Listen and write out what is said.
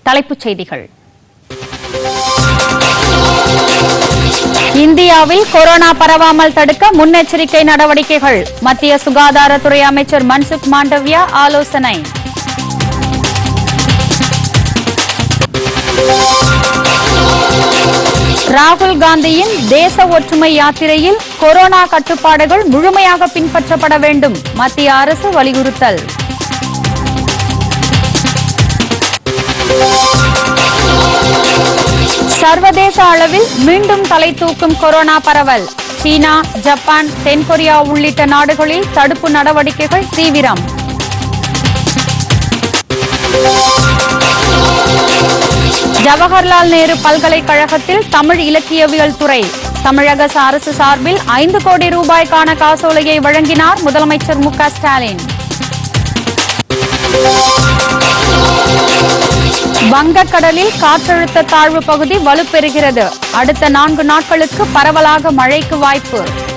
தலைப்புச் செய்திகள் இந்தியாவில் கொரோனா பரவாமல் தடுக்க முன்னெச்சரிக்கை நடவடிக்கைகள் மத்திய சுகாதாரத்துறை அமைச்சர் மன்சுக் மாண்டவியா ஆலோசனை ராகுல் காந்தியின் தேச ஒற்றுமை யாத்திரையில் கொரோனா கட்டுப்பாடுகள் முழுமையாக பின்பற்றப்பட வேண்டும் மத்திய அரசு வலியுறுத்தல் சர்வதேச அளவில் மீண்டும் தலை தூக்கும் கொரோனா பரவல் சீனா ஜப்பான் தென்கொரியா உள்ளிட்ட நாடுகளில் தடுப்பு நடவடிக்கைகள் தீவிரம் ஜவஹர்லால் நேரு பல்கலைக்கழகத்தில் தமிழ் இலக்கியவியல் துறை தமிழக அரசு சார்பில் ஐந்து கோடி ரூபாய்க்கான காசோலையை வழங்கினார் முதலமைச்சர் மு க ஸ்டாலின் வங்கக்கடலில் காற்றழுத்த தாழ்வு பகுதி வலுப்பெறுகிறது அடுத்த நான்கு நாட்களுக்கு பரவலாக மழைக்கு வாய்ப்பு